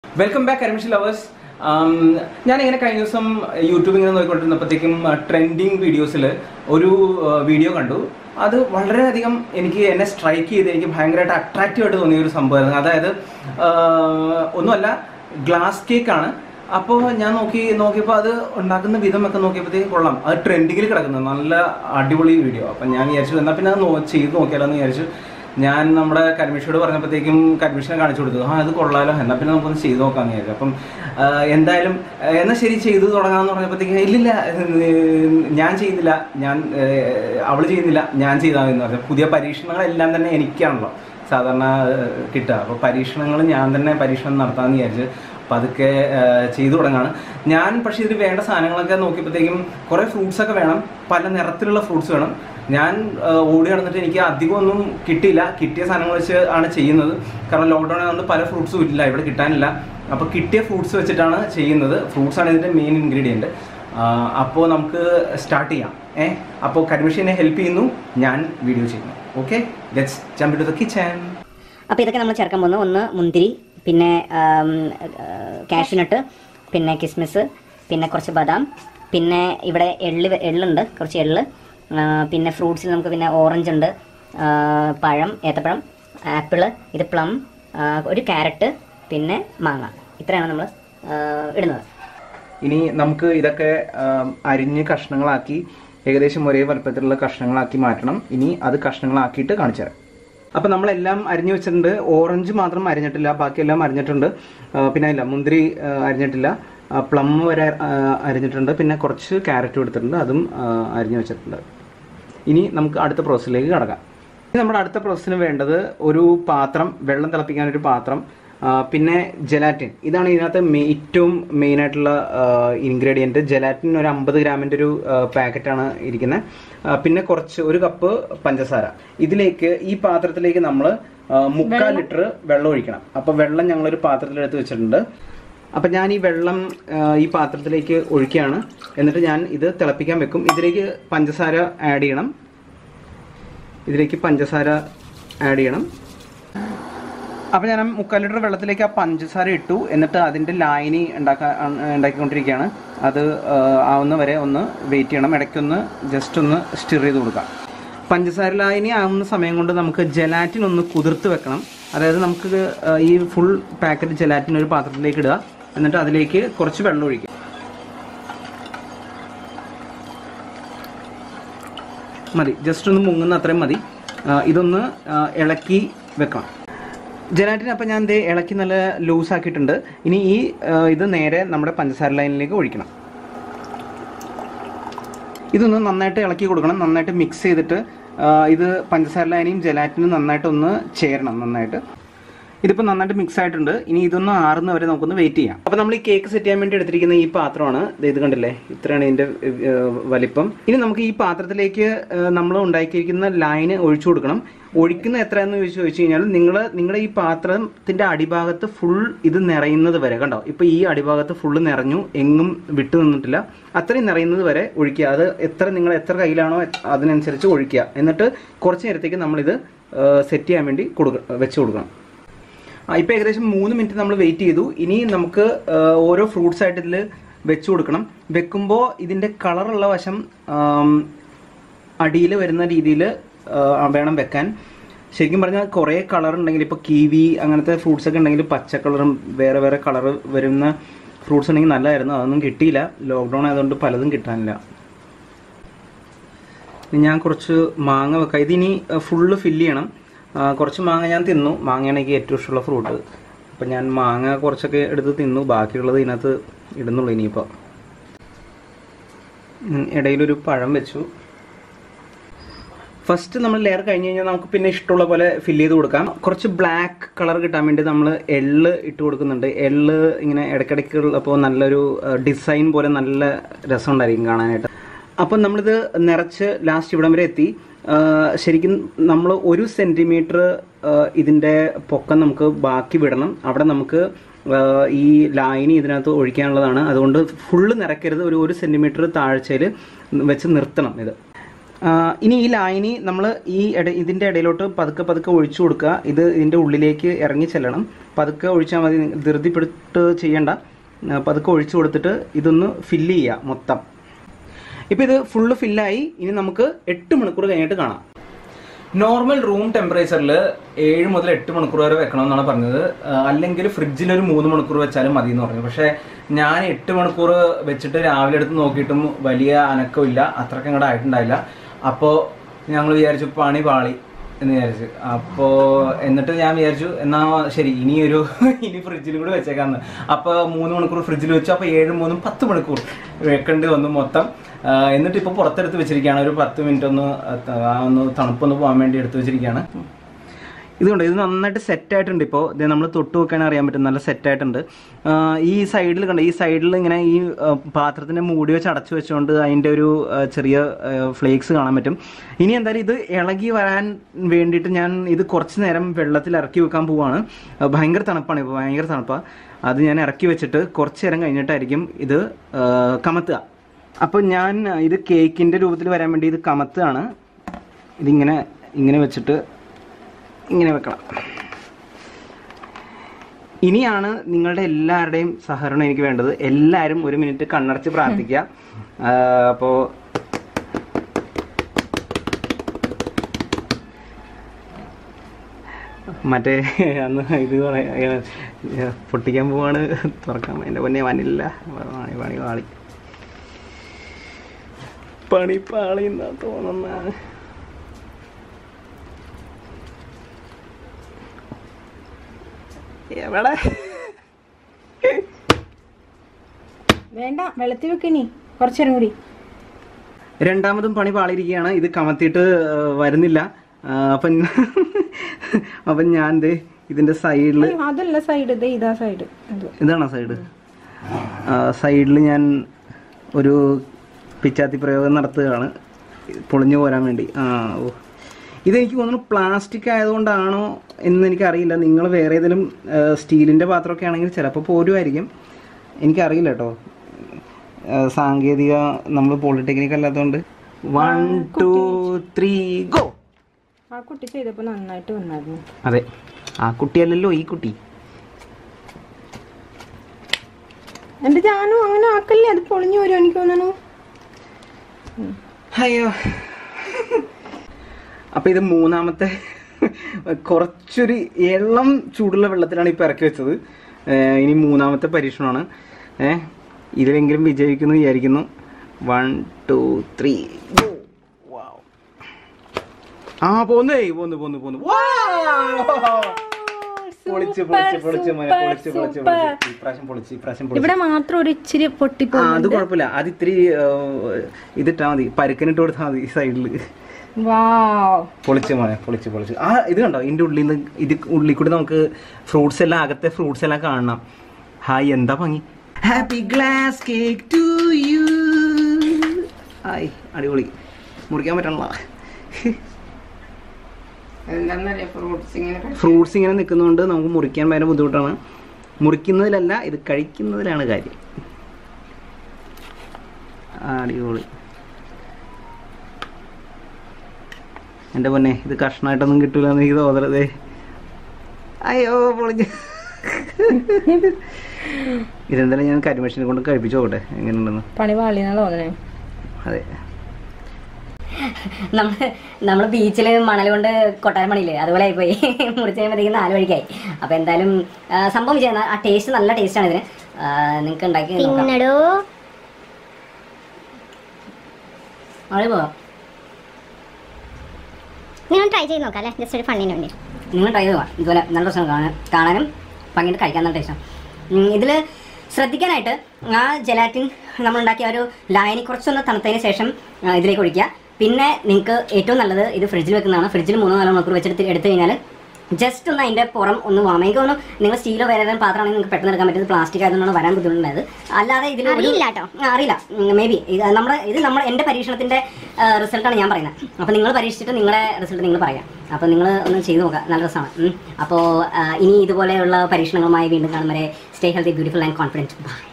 Welcome back കരിമിഷ് lovers ഞാനിങ്ങനെ കഴിഞ്ഞ ദിവസം യൂട്യൂബിൽ ഇങ്ങനെ നോക്കിക്കൊണ്ടിരുന്നപ്പോഴത്തേക്കും ട്രെൻഡിങ് വീഡിയോസിൽ ഒരു വീഡിയോ കണ്ടു അത് വളരെയധികം എനിക്ക് എന്നെ സ്ട്രൈക്ക് ചെയ്ത് എനിക്ക് ഭയങ്കരമായിട്ട് അട്രാക്റ്റീവ് ആയിട്ട് തോന്നിയ ഒരു സംഭവമായിരുന്നു അതായത് ആ, ഒന്നുമല്ല ഗ്ലാസ് കേക്കാണ് അപ്പോൾ ഞാൻ നോക്കി നോക്കിയപ്പോൾ അത് ഉണ്ടാക്കുന്ന വിധം ഒക്കെ നോക്കിയപ്പോഴത്തേക്കും കൊള്ളാം അത് ട്രെൻഡിങ്ങിൽ കിടക്കുന്നത് നല്ല അടിപൊളി വീഡിയോ അപ്പം ഞാൻ വിചാരിച്ചു എന്നാൽ പിന്നെ അത് നോ ചെയ്ത് നോക്കിയാലോ എന്ന് വിചാരിച്ചു ഞാൻ നമ്മുടെ കരിമിഷയോട് പറഞ്ഞപ്പോഴത്തേക്കും കരിമിഷനെ കാണിച്ചു കൊടുത്തു ആ അത് കൊള്ളാലോ എന്നാൽ പിന്നെ നമുക്കൊന്ന് ചെയ്ത് നോക്കാമെന്ന് വിചാരിച്ചു അപ്പം ആ, എന്തായാലും ആ, എന്നാൽ ശരി ചെയ്തു തുടങ്ങാമെന്ന് പറഞ്ഞപ്പോഴത്തേക്കും ഇല്ലില്ല ഏർ, ഞാൻ ചെയ്യുന്നില്ല ഞാൻ അവൾ ചെയ്യുന്നില്ല ഞാൻ ചെയ്താൽ എന്ന് പറഞ്ഞു പുതിയ പരീക്ഷണങ്ങളെല്ലാം തന്നെ എനിക്കാണല്ലോ സാധാരണ ഏർ, കിട്ടുക അപ്പോൾ പരീക്ഷണങ്ങൾ ഞാൻ തന്നെ പരീക്ഷണം നടത്താമെന്ന് വിചാരിച്ച് പതുക്കെ ആ, ചെയ്തു തുടങ്ങാണ് ഞാൻ പക്ഷേ ഇതിന് വേണ്ട സാധനങ്ങളൊക്കെ നോക്കിയപ്പോഴത്തേക്കും കുറേ ഫ്രൂട്ട്സ് ഒക്കെ വേണം പല നിറത്തിലുള്ള ഫ്രൂട്ട്സ് വേണം ഞാൻ ആ, ഓടി നടന്നിട്ട് എനിക്ക് അധികം ഒന്നും കിട്ടിയില്ല കിട്ടിയ സാധനങ്ങൾ വെച്ച് ആണ് ചെയ്യുന്നത് കാരണം ലോക്ക്ഡൗൺ ആയതുകൊണ്ട് പല ഫ്രൂട്ട്സും ഇല്ല ഇവിടെ കിട്ടാനില്ല അപ്പോൾ കിട്ടിയ ഫ്രൂട്ട്സ് വെച്ചിട്ടാണ് ചെയ്യുന്നത് ഫ്രൂട്ട്സ് ആണ് ഇതിൻ്റെ മെയിൻ ഇൻഗ്രീഡിയൻറ്റ് അപ്പോൾ നമുക്ക് സ്റ്റാർട്ട് ചെയ്യാം ഏ അപ്പോൾ കരിമിഷനെ ഹെൽപ്പ് ചെയ്യുന്നു ഞാൻ വീഡിയോ ചെയ്യുന്നു okay let's jump to the kitchen അപ്പോൾ ഇതൊക്കെ നമ്മൾ ചേർക്കാൻ പോകുന്നത് ഒന്ന് മുന്തിരി പിന്നെ കാഷ്യൂനട്ട് പിന്നെ കിസ്മിസ് പിന്നെ കുറച്ച് ബദാം പിന്നെ ഇവിടെ എള്ള് വെ- എള്ളുണ്ട് കുറച്ച് എള്ള് ആ, പിന്നെ ഫ്രൂട്ട്സിൽ നമുക്ക് പിന്നെ ഓറഞ്ച് ഉണ്ട് ആ, പഴം ഏത്തപ്പഴം ആപ്പിള് ഇത് പ്ലം ആ, ഒരു ക്യാരറ്റ് പിന്നെ മാങ്ങ ഇത്രയാണ് നമ്മൾ ഇടുന്നത് ഇനി നമുക്ക് ഇതൊക്കെ ആം, അരിഞ്ഞ് കഷ്ണങ്ങളാക്കി ഏകദേശം ഒരേ വലുപ്പത്തിലുള്ള കഷ്ണങ്ങളാക്കി മാറ്റണം ഇനി അത് കഷ്ണങ്ങളാക്കിയിട്ട് കാണിച്ചു തരാം അപ്പം നമ്മളെല്ലാം അരിഞ്ഞു വെച്ചിട്ടുണ്ട് ഓറഞ്ച് മാത്രം അരിഞ്ഞിട്ടില്ല ബാക്കിയെല്ലാം അരിഞ്ഞിട്ടുണ്ട് ആ, പിന്നെ ഇല്ല മുന്തിരി ആ, അരിഞ്ഞിട്ടില്ല പ്ലം വരെ ആ, അരിഞ്ഞിട്ടുണ്ട് പിന്നെ കുറച്ച് ക്യാരറ്റും എടുത്തിട്ടുണ്ട് അതും ആ, അരിഞ്ഞു വെച്ചിട്ടുണ്ട് ഇനി നമുക്ക് അടുത്ത പ്രോസസ്സിലേക്ക് കടക്കാം ഇനി നമ്മുടെ അടുത്ത പ്രോസസ്സിന് വേണ്ടത് ഒരു പാത്രം വെള്ളം തിളപ്പിക്കാൻ ഒരു പാത്രം ആ, പിന്നെ ജെലാറ്റിൻ ഇതാണ് ഇതിനകത്ത് മെ- ഏറ്റവും മെയിൻ ആയിട്ടുള്ള ഇൻഗ്രീഡിയൻറ്റ് ജെലാറ്റിൻ ഒരു അമ്പത് ഗ്രാമിൻ്റെ ഒരു പാക്കറ്റാണ് ഇരിക്കുന്നത് പിന്നെ കുറച്ച് ഒരു കപ്പ് പഞ്ചസാര ഇതിലേക്ക് ഈ പാത്രത്തിലേക്ക് നമ്മൾ മുക്കാൽ ലിറ്റർ വെള്ളം ഒഴിക്കണം അപ്പോൾ വെള്ളം ഞങ്ങളൊരു പാത്രത്തിലെടുത്ത് വെച്ചിട്ടുണ്ട് അപ്പം ഞാൻ ഈ വെള്ളം ആ, ഈ പാത്രത്തിലേക്ക് ഒഴിക്കുകയാണ് എന്നിട്ട് ഞാൻ ഇത് തിളപ്പിക്കാൻ വെക്കും ഇതിലേക്ക് പഞ്ചസാര ആഡ് ചെയ്യണം ഇതിലേക്ക് പഞ്ചസാര ആഡ് ചെയ്യണം അപ്പം ഞാൻ ആ മുക്കാൽ ലിറ്റർ വെള്ളത്തിലേക്ക് ആ പഞ്ചസാര ഇട്ടു എന്നിട്ട് അതിൻ്റെ ലായനി ഉണ്ടാക്കാൻ ഉണ്ടാക്കിക്കൊണ്ടിരിക്കുകയാണ് അത് ആ, ആവുന്ന വരെ ഒന്ന് വെയിറ്റ് ചെയ്യണം ഇടയ്ക്കൊന്ന് ജസ്റ്റ് ഒന്ന് സ്റ്റിർ ചെയ്ത് കൊടുക്കാം പഞ്ചസാര ലായനി ആവുന്ന സമയം കൊണ്ട് നമുക്ക് ജലാറ്റിൻ ഒന്ന് കുതിർത്ത് വെക്കണം അതായത് നമുക്ക് ആ, ഈ ഫുൾ പാക്കറ്റ് ജലാറ്റിൻ ഒരു പാത്രത്തിലേക്ക് ഇടുക എന്നിട്ട് അതിലേക്ക് കുറച്ച് വെള്ളം ഒഴിക്കുക മതി ജസ്റ്റ് ഒന്ന് മുങ്ങുന്ന അത്രയും മതി ആ, ഇതൊന്ന് ആ, ഇളക്കി വെക്കണം ജലാറ്റിൻ അപ്പം ഞാൻ ദേ ഇളക്കി നല്ല ലൂസ് ആക്കിയിട്ടുണ്ട് ഇനി ഈ ആ, ഇത് നേരെ നമ്മുടെ പഞ്ചസാര ലൈനിലേക്ക് ഒഴിക്കണം ഇതൊന്ന് നന്നായിട്ട് ഇളക്കി കൊടുക്കണം നന്നായിട്ട് മിക്സ് ചെയ്തിട്ട് ആ, ഇത് പഞ്ചസാര ലൈനിയും ജലാറ്റിനും നന്നായിട്ടൊന്ന് ചേരണം നന്നായിട്ട് ഇതിപ്പോൾ നന്നായിട്ട് മിക്സ് ആയിട്ടുണ്ട് ഇനി ഇതൊന്ന് ആറുന്ന വരെ നമുക്കൊന്ന് വെയിറ്റ് ചെയ്യാം അപ്പോൾ നമ്മൾ ഈ കേക്ക് സെറ്റ് ചെയ്യാൻ വേണ്ടി എടുത്തിരിക്കുന്ന ഈ പാത്രമാണ് ദേ ഇത് കണ്ടില്ലേ ഇത്രയാണ് ഇതിന്റെ ഏഹ്, വലിപ്പം ഇനി നമുക്ക് ഈ പാത്രത്തിലേക്ക് നമ്മൾ ഉണ്ടാക്കിയിരിക്കുന്ന ലൈന് ഒഴിച്ചു കൊടുക്കണം ഒഴിക്കുന്ന എത്രയെന്ന് ചോദിച്ചു ചോദിച്ചു കഴിഞ്ഞാൽ നിങ്ങൾ നിങ്ങളുടെ ഈ പാത്രത്തിന്റെ അടിഭാഗത്ത് ഫുൾ ഇത് നിറയുന്നത് വരെ കണ്ടോ ഇപ്പൊ ഈ അടിഭാഗത്ത് ഫുള്ള് നിറഞ്ഞു എങ്ങും വിട്ടു നിന്നിട്ടില്ല അത്രയും നിറയുന്നത് വരെ ഒഴിക്കുക അത് എത്ര നിങ്ങൾ എത്ര കയ്യിലാണോ അതിനനുസരിച്ച് ഒഴിക്കുക എന്നിട്ട് കുറച്ച് നേരത്തേക്ക് നമ്മളിത് സെറ്റ് ചെയ്യാൻ വേണ്ടി കൊടുക്ക വെച്ച് കൊടുക്കണം ആ, ഇപ്പൊ ഏകദേശം മൂന്ന് മിനിറ്റ് നമ്മൾ വെയിറ്റ് ചെയ്തു ഇനി നമുക്ക് ആ, ഓരോ ഫ്രൂട്ട്സ് ആയിട്ട് ഇതിൽ വെച്ചു കൊടുക്കണം വെക്കുമ്പോൾ ഇതിന്റെ കളറുള്ള വശം അടിയിൽ വരുന്ന രീതിയിൽ വേണം വെക്കാൻ ശരിക്കും പറഞ്ഞാൽ കുറേ കളർ ഉണ്ടെങ്കിൽ ഇപ്പോൾ കീവി അങ്ങനത്തെ ഫ്രൂട്ട്സ് ഒക്കെ ഉണ്ടെങ്കിൽ പച്ച കളറും വേറെ വേറെ കളർ വരുന്ന ഫ്രൂട്ട്സ് ഉണ്ടെങ്കിൽ നല്ലതായിരുന്നു അതൊന്നും കിട്ടിയില്ല ലോക്ക്ഡൗൺ ആയതുകൊണ്ട് പലതും കിട്ടാനില്ല ഇനി ഞാൻ കുറച്ച് മാങ്ങ വെക്കാം ഇതിനി ഫുള്ള് ഫില്ല് ചെയ്യണം ആ, കുറച്ച് മാങ്ങ ഞാൻ തിന്നു മാങ്ങയാണ് എനിക്ക് ഏറ്റവും ഇഷ്ടമുള്ള ഫ്രൂട്ട് അപ്പം ഞാൻ മാങ്ങ കുറച്ചൊക്കെ എടുത്ത് തിന്നു ബാക്കിയുള്ളത് ഇതിനകത്ത് ഇടുന്നുള്ളൂ ഇനിയിപ്പോൾ ഉം, ഇടയിലൊരു പഴം വെച്ചു ഫസ്റ്റ് നമ്മൾ ലെയർ കഴിഞ്ഞ് കഴിഞ്ഞാൽ നമുക്ക് പിന്നെ ഇഷ്ടമുള്ള പോലെ ഫില്ല് ചെയ്ത് കൊടുക്കാം കുറച്ച് ബ്ലാക്ക് കളർ കിട്ടാൻ വേണ്ടി നമ്മൾ എള്ള് ഇട്ട് കൊടുക്കുന്നുണ്ട് എള്ള് ഇങ്ങനെ ഇടയ്ക്കിടയ്ക്ക് അപ്പോൾ നല്ലൊരു ഡിസൈൻ പോലെ നല്ല രസം ഉണ്ടായിരിക്കും കാണാനായിട്ട് അപ്പം നമ്മളിത് നിറച്ച് ലാസ്റ്റ് ഇവിടം വരെ എത്തി ആ, ശരിക്കും നമ്മൾ ഒരു സെൻറ്റിമീറ്റർ ഇതിൻ്റെ പൊക്കം നമുക്ക് ബാക്കി വിടണം അവിടെ നമുക്ക് ആ, ഈ ലായനി ഇതിനകത്ത് ഒഴിക്കാനുള്ളതാണ് അതുകൊണ്ട് ഫുള്ള് നിറയ്ക്കരുത് ഒരു ഒരു സെൻറ്റിമീറ്റർ താഴ്ചയിൽ വെച്ച് നിർത്തണം ഇത് ആ, ഇനി ഈ ലായനി നമ്മൾ ഈ ഇട ഇതിന്റെ ഇടയിലോട്ട് പതുക്കെ പതുക്കെ ഒഴിച്ചു കൊടുക്കുക ഇത് ഇതിന്റെ ഉള്ളിലേക്ക് ഇറങ്ങി ചെല്ലണം പതുക്കെ ഒഴിച്ചാൽ മതി ധൃതിപ്പെട്ട് ചെയ്യണ്ട ആ, പതുക്കെ ഒഴിച്ചു കൊടുത്തിട്ട് ഇതൊന്ന് ഫില്ല് ചെയ്യുക മൊത്തം ഇപ്പം ഇത് ഫുള്ള് ഫില്ലായി ഇനി നമുക്ക് എട്ട് മണിക്കൂർ കഴിഞ്ഞിട്ട് കാണാം നോർമൽ റൂം ടെമ്പറേച്ചറിൽ ഏഴ് മുതൽ എട്ട് മണിക്കൂർ വരെ വെക്കണം എന്നാണ് പറഞ്ഞത് ആ, അല്ലെങ്കിൽ ഫ്രിഡ്ജിൽ ഒരു മൂന്ന് മണിക്കൂർ വെച്ചാലും മതി എന്ന് പറഞ്ഞു പക്ഷേ ഞാൻ എട്ട് മണിക്കൂർ വെച്ചിട്ട് രാവിലെ എടുത്ത് നോക്കിയിട്ടും വലിയ അനക്കമില്ല അത്രയ്ക്ക് അങ്ങോട്ട് ആയിട്ടുണ്ടായില്ല അപ്പോൾ ഞങ്ങൾ വിചാരിച്ചു പണി പാളി എന്ന് വിചാരിച്ചു അപ്പോൾ എന്നിട്ട് ഞാൻ വിചാരിച്ചു എന്നാ ശരി ഇനി ഒരു ഇനി ഫ്രിഡ്ജിൽ കൂടെ വെച്ചേക്കാന്ന് അപ്പോൾ മൂന്ന് മണിക്കൂർ ഫ്രിഡ്ജിൽ വെച്ചു അപ്പോൾ ഏഴും മൂന്നും പത്ത് മണിക്കൂർ വെക്കേണ്ടി വന്നു മൊത്തം ആ, എന്നിട്ട് ഇപ്പോൾ പുറത്തെടുത്ത് വെച്ചിരിക്കുകയാണ് ഒരു പത്ത് മിനിറ്റ് ഒന്ന് ആ, ഒന്ന് തണുപ്പൊന്ന് പോകാൻ വേണ്ടി എടുത്ത് വെച്ചിരിക്കുകയാണ് ഇതുകൊണ്ട് ഇത് നന്നായിട്ട് സെറ്റ് ആയിട്ടുണ്ട് ഇപ്പോൾ ഇത് നമ്മൾ തൊട്ട് നോക്കാൻ അറിയാൻ പറ്റും നല്ല സെറ്റ് ആയിട്ടുണ്ട് ആ, ഈ സൈഡിൽ കണ്ട ഈ സൈഡിൽ ഇങ്ങനെ ഈ ആ, പാത്രത്തിന്റെ മൂടി വെച്ച് അടച്ചു വെച്ചുകൊണ്ട് അതിന്റെ ഒരു ആ, ചെറിയ ഫ്ലേക്സ് കാണാൻ പറ്റും ഇനി എന്തായാലും ഇത് ഇളകി വരാൻ വേണ്ടിയിട്ട് ഞാൻ ഇത് കുറച്ച് നേരം വെള്ളത്തിൽ ഇറക്കി വെക്കാൻ പോവാണ് ആ, ഭയങ്കര തണുപ്പാണ് ഇപ്പോൾ ഭയങ്കര തണുപ്പാണ് അത് ഞാൻ ഇറക്കി വെച്ചിട്ട് കുറച്ച് നേരം കഴിഞ്ഞിട്ടായിരിക്കും ഇത് ആ, കമത്തുക അപ്പോൾ ഞാൻ ഇത് കേക്കിന്റെ രൂപത്തിൽ വരാൻ വേണ്ടി ഇത് കമത്തുകയാണ് ഇതിങ്ങനെ ഇങ്ങനെ വെച്ചിട്ട് ഇങ്ങനെ വെക്കണം ഇനിയാണ് നിങ്ങളുടെ എല്ലാവരുടെയും സഹകരണം എനിക്ക് വേണ്ടത് എല്ലാവരും ഒരു മിനിറ്റ് കണ്ണടച്ച് പ്രാർത്ഥിക്കുക ആ, അപ്പോ മറ്റേ അന്ന് ഇത് പറയാ- ഏ, പൊട്ടിക്കാൻ പോവാണ് തുറക്കാൻ എൻ്റെ പൊന്നെ വന്നില്ല പണി പണി പാളി പണി പാളി എന്നാ തോന്നുന്ന എവിടെ വേണ്ട വെള്ളത്തിൽ വെക്കണി കുറച്ചേരം കൂടി രണ്ടാമതും പണി പാളിയിരിക്കുകയാണ് ഇത് കമത്തിയിട്ട് ആ, വരുന്നില്ല ആ, അപ്പം അപ്പം ഞാൻ ദേ ഇതിന്റെ സൈഡിൽ ഏയ്, അതല്ല സൈഡ് ഇതേ ഇതാ സൈഡ് അത് ഇതാണോ സൈഡ് സൈഡിൽ ഞാൻ ഒരു പിച്ചാത്തി പ്രയോഗം നടത്തുകയാണ് പൊളിഞ്ഞു പോരാൻ വേണ്ടി ആ ഓ ഇതെനിക്ക് തോന്നുന്നു പ്ലാസ്റ്റിക് ആയതുകൊണ്ടാണോ എന്ന് എനിക്കറിയില്ല നിങ്ങൾ വേറെ ഏതെങ്കിലും സ്റ്റീലിൻ്റെ പാത്രമൊക്കെ ആണെങ്കിൽ ചിലപ്പോൾ പോരുമായിരിക്കും എനിക്കറിയില്ല കേട്ടോ ആ, സാങ്കേതിക നമ്മൾ പോളിടെക്നിക് അല്ലാത്തതുകൊണ്ട് വൺ ടു ത്രീ ഗോ ആ കുട്ടി ചെയ്തപ്പോ നന്നായിട്ട് വന്നായിരുന്നു അതെ ആ കുട്ടിയല്ലല്ലോ ഈ കുട്ടി എന്റെ ജാനു അങ്ങനെ ആക്കല്ലേ അത് പൊളിഞ്ഞു വരും എനിക്ക് തോന്നണു അയ്യോ അപ്പൊ ഇത് മൂന്നാമത്തെ കുറച്ചൊരു ഇളം ചൂടുള്ള വെള്ളത്തിലാണ് ഇപ്പൊ ഇറക്കി വെച്ചത് ഏഹ് ഇനി മൂന്നാമത്തെ പരീക്ഷണമാണ് ഏഹ് ഇതിലെങ്കിലും വിജയിക്കുന്നു വിചാരിക്കുന്നു വൺ ടു ത്രീ ആ പോന്നേ പോന്നു പോന്നു പോന്നു Wow! പൊളിച്ച് പൊളിച്ച് പൊളിച്ച് മോനെ പൊളിച്ച് പൊളിച്ച് പൊളിച്ച് ഇപ്രാവശ്യം പൊളിച്ച് ഇപ്രാവശ്യം പൊളിച്ച് ഇവിടെ മാത്രം ഒരു ഇച്ചിരി പൊട്ടിപ്പോ ആ അത് കുഴപ്പമില്ല അത് ഇത്തിരി ഏഹ്, ഇതിട്ടാ മതി പരുക്കനിട്ട് കൊടുത്താൽ മതി സൈഡിൽ വാവ് പൊളിച്ച് മോനെ പൊളിച്ച് പൊളിച്ച് ആ ഇത് കണ്ടോ ഇതിന്റെ ഉള്ളിൽ നിന്ന് ഇത് ഉള്ളിൽ കൂടി നമുക്ക് ഫ്രൂട്ട്സ് എല്ലാം അകത്തെ ഫ്രൂട്ട്സ് എല്ലാം കാണണം ഹായ് എന്താ ഭംഗി happy glass cake to you hi അടിപൊളി മുറിക്കാൻ പറ്റണല്ല ഫ്രൂട്ട്സ് ഇങ്ങനെ നിൽക്കുന്നതുകൊണ്ട് നമുക്ക് മുറിക്കാൻ ഭയങ്കര ബുദ്ധിമുട്ടാണ് മുറിക്കുന്നതിലല്ല ഇത് കഴിക്കുന്നതിലാണ് കാര്യം ആ, അടിപൊളി എൻ്റെ പൊന്നെ ഇത് കഷ്ണമായിട്ടൊന്നും കിട്ടൂല എന്ന് എനിക്ക് തോന്നരുതേ അയ്യോ പൊളിഞ്ഞ് ഇതെന്തായാലും ഞാൻ കരിമഷീനെ കൊണ്ട് കഴിപ്പിച്ചു നോക്കട്ടെ എങ്ങനെയുണ്ടെന്ന് പണി പാളിന്നാ തോന്നണേ അതെ നമ്മള് നമ്മള് ബീച്ചിൽ മണൽ കൊണ്ട് കൊട്ടാരം പണിയില്ലേ അതുപോലെ ആയിപ്പോയി മുറിച്ച് കഴിയുമ്പോഴത്തേക്കും നാല് വഴിക്കായി അപ്പൊ എന്തായാലും ആ, സംഭവം വിജയം ആ ടേസ്റ്റ് നല്ല ടേസ്റ്റ് ആണ് ഇതിന് നിങ്ങൾക്ക് ഉണ്ടാക്കി നോക്കാം തിന്നടോ അവിടെ പോവാം നിങ്ങൾ ട്രൈ ചെയ്ത് നോക്കാം അല്ലേ ജസ്റ്റ് ഒരു ഫണ്ണിന് വേണ്ടി നിങ്ങൾ ട്രൈ ചെയ്ത് പോവാം ഇതുപോലെ നല്ല രസം കാണാൻ കാണാനും ഭംഗിയിട്ട് കഴിക്കാൻ നല്ല ടേസ്റ്റാണ് ഇതിൽ ശ്രദ്ധിക്കാനായിട്ട് ആ ജലാറ്റിൻ നമ്മൾ ഉണ്ടാക്കിയ ഒരു ലായനി കുറച്ചൊന്ന് തണുത്തതിന് ശേഷം ആ, ഇതിലേക്ക് ഒഴിക്കുക പിന്നെ നിങ്ങൾക്ക് ഏറ്റവും നല്ലത് ഇത് ഫ്രിഡ്ജിൽ വെക്കുന്നതാണ് ഫ്രിഡ്ജിൽ മൂന്നോ നാലോ മണിക്കൂർ വെച്ചെടുത്ത് എടുത്തു കഴിഞ്ഞാൽ ജസ്റ്റ് ഒന്ന് അതിൻ്റെ പുറം ഒന്ന് വാങ്ങാം എനിക്ക് തോന്നുന്നു നിങ്ങൾ സ്റ്റീലോ വേറെ ഏതെങ്കിലും പാത്രമാണെങ്കിൽ നിങ്ങൾക്ക് പെട്ടെന്ന് എടുക്കാൻ പറ്റുന്നത് പ്ലാസ്റ്റിക് ആയതുകൊണ്ടാണ് വരാൻ ബുദ്ധിമുട്ടുണ്ടായത് അല്ലാതെ ഇതിൽ ഒരു- അറിയില്ല ട്ടോ. ആ, അറിയില്ല മേ ബി ഇത് നമ്മുടെ ഇത് നമ്മുടെ എൻ്റെ പരീക്ഷണത്തിൻ്റെ റിസൾട്ടാണ് ഞാൻ പറയുന്നത് അപ്പോൾ നിങ്ങൾ പരീക്ഷിച്ചിട്ട് നിങ്ങളുടെ റിസൾട്ട് നിങ്ങൾ പറയാം അപ്പോൾ നിങ്ങൾ ഒന്ന് ചെയ്ത് നോക്കുക നല്ല രസമാണ് അപ്പോൾ ഇനി ഇതുപോലെയുള്ള പരീക്ഷണങ്ങളുമായി വീണ്ടും കാണും വരെ stay healthy beautiful and confident by